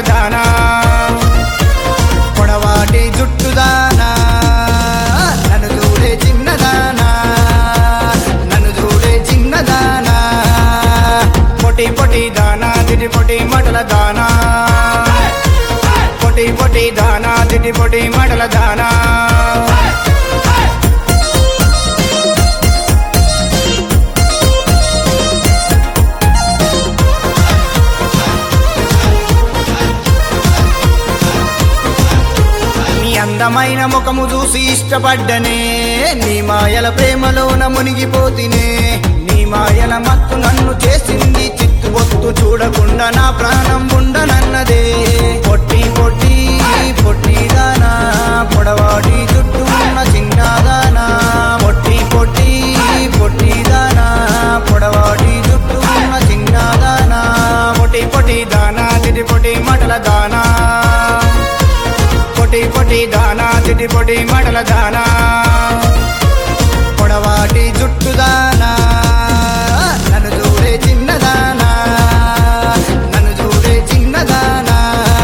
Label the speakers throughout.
Speaker 1: దానా పొడవాటి జుట్టు దానా నన్ను చూడే చిన్నదానా నన్ను చూడే చిన్నదానా పొటి పొటి దానా దిటి పొటి మటల దానా పొటి పొటి దానా దిటి పొటి మటల దానా నీ అందమైన ముఖము చూసి ఇష్టపడ్డనే నీ మాయల ప్రేమలోన మునిగిపోతినే నీ మాయల మత్తు నన్ను చేసింది చిత్తుబొత్తు చూడకుండా నా ప్రాణం ఉండనన్నదే పొట్టి పొట్టి పొట్టి దానా పొడవాటి చుట్టూ ఉన్న చిన్నదానా పొట్టి పొట్టి పొట్టి దానా పొడవాటి చుట్టూ ఉన్న చిన్నదానా పొట్టి పొట్టి దానా తిటి పొట్టి మటల దానా పొటి పొటి దానా తిటి పొటి మడల దానా పొడవాటి జుట్టు దానా నన్ను చూడే చిన్నదానా నన్ను చూడే చిన్నదానా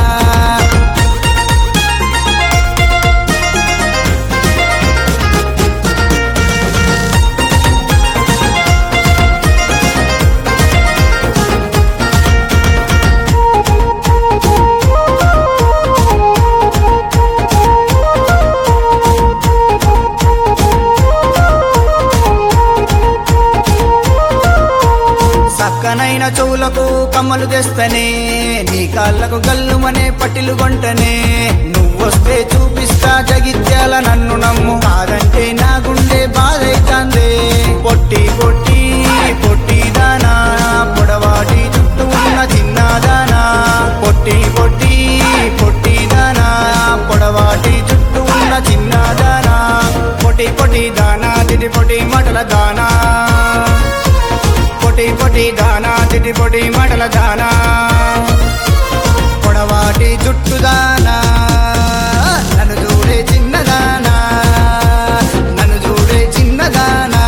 Speaker 1: సక్కనైన చెవులకు కమ్మలు తెస్తనే నీ కాళ్ళకు గల్లుమనే పట్టిలు కొంటనే నువ్వొస్తే చూపిస్తా జగిత్యాల నన్ను నమ్ము కాదంటే నా గుండె బాధైతాందే పొట్టి పొట్టి పొట్టి దానా పొడవాటి చుట్టూ ఉన్న చిన్నదానా పొట్టి పొట్టి పొట్టి దానా పొడవాటి చుట్టూ ఉన్న చిన్నదానా పొట్టి పొట్టి దానా దిటి పొట్టి మటల దానా పొటి పొటి దానా తిటి పొటి మడల దానా పొడవాటి జుట్టు దానా నన్ను చూడే చిన్నదానా నన్ను చూడే చిన్నదానా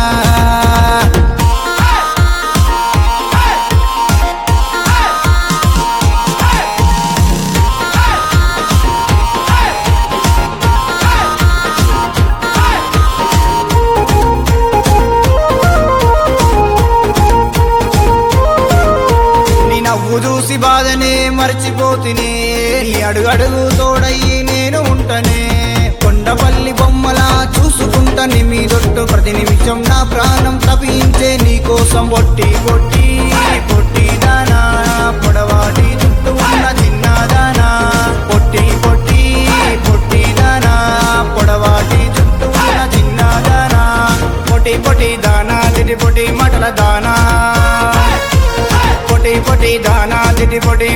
Speaker 1: నీ నవ్వు చూసి బాధనే మర్చిపోతినే నీ అడుగు అడుగు తోడయ్యి నేను ఉంటనే కొండపల్లి బొమ్మలా చూసుకుంటా నీ మీదొట్టు ప్రతి నిమిషం నా ప్రాణం తపించే నీ కోసం పొట్టి పొట్టి పొట్టి దానా పొడవాటి చుట్టూ ఉన్న చిన్నదానా పొట్టి పొట్టి పొట్టి దానా పొడవాటి చుట్టూ ఉన్న చిన్నదానా పొట్టి పొట్టి దానా తిటి పొట్టి మటల దానా పొటి పొటి దానా తిటి పొటి